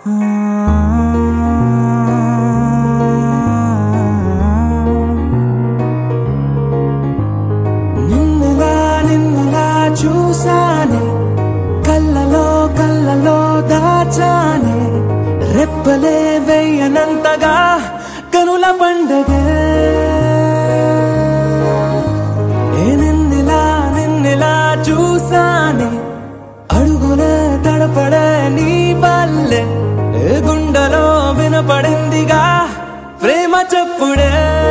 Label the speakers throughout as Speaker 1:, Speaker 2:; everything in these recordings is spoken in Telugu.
Speaker 1: నిన్నుగా నిన్నుగా చూసానే కళ్ళలో కళ్ళలో దాచానే రెప్పలే వెయ్యనంతగా కనుల పండగే ఏ నిన్నిలా నిన్నిలా చూసానే అడుగులే తడపడే నీ వల్లే ఏ గుండెలో వినపడిందిగా ప్రేమ చెప్పుడే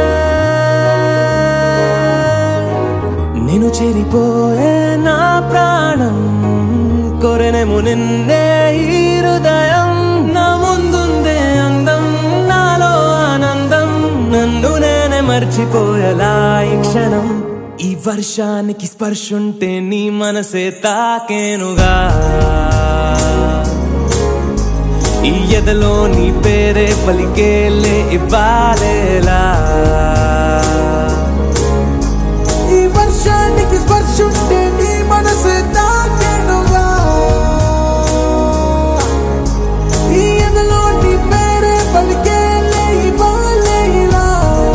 Speaker 1: నేను చెరిపోయే నా ప్రాణం కొరెనేమో నిన్నే ఈ హృదయం నా ముందుందే అందం నాలో ఆనందం నన్ను నేనే మర్చిపోయేలా ఈ క్షణం ఈ వర్షానికి స్పర్శుంటే నీ మనసే తాకేనుగా ఈ ఎదలో నీ పేరే పలికేలే ఇవ్వాలేలా
Speaker 2: ఈ వర్షానికి స్పర్శుంటే నీ మనసు తాకెనుగా ఈ ఎదలో నీ పేరే పలికేలే ఇవ్వాలే ఇలా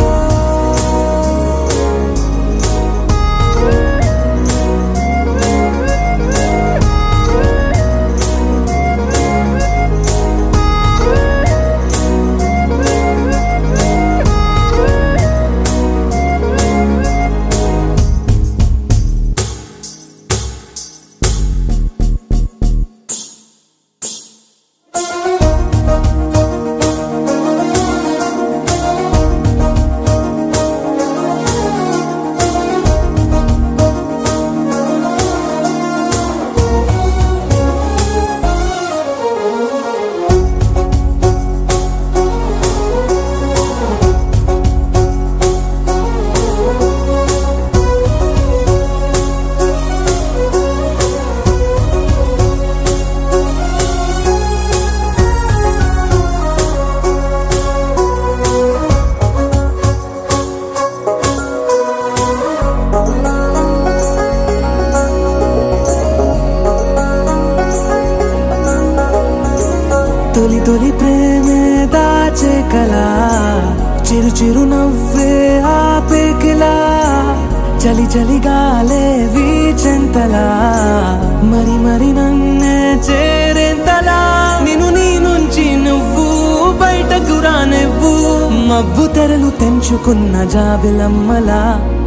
Speaker 1: తొలి తొలి ప్రేమే దాచే కలా చిరు చిరు నవ్వే ఆపే కిలా చలి చలి గాలే వీచెంతలా మరి మరి నన్నే చేరేంతలా నిన్ను నీ నుంచి నువ్వు బయటకు రానివ్వు మబ్బు తెరలు తెంచుకున్న జాబిలమ్మలా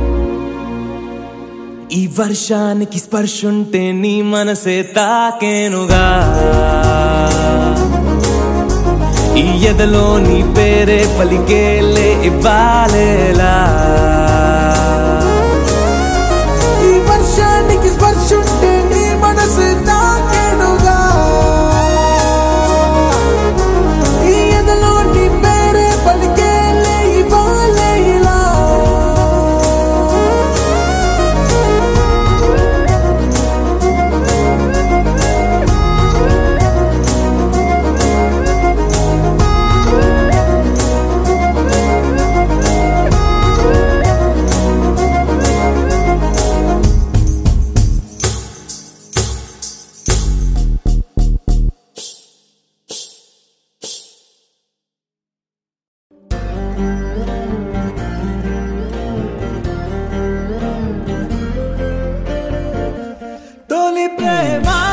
Speaker 1: ఈ వర్షానికి స్పర్శుంటే నీ మనసే తాకేనుగా ఈ ఎదలో నీ పేరే పలికేలే ఇవ్వాలేలా
Speaker 2: ఈ వర్షానికి స్పర్శుంటే నీ మనసు తాకెనుగా ఈ ఎదలో నీ పేరే పలికేలే ఇవ్వాలే ఇలా
Speaker 1: తొలి ప్రేమ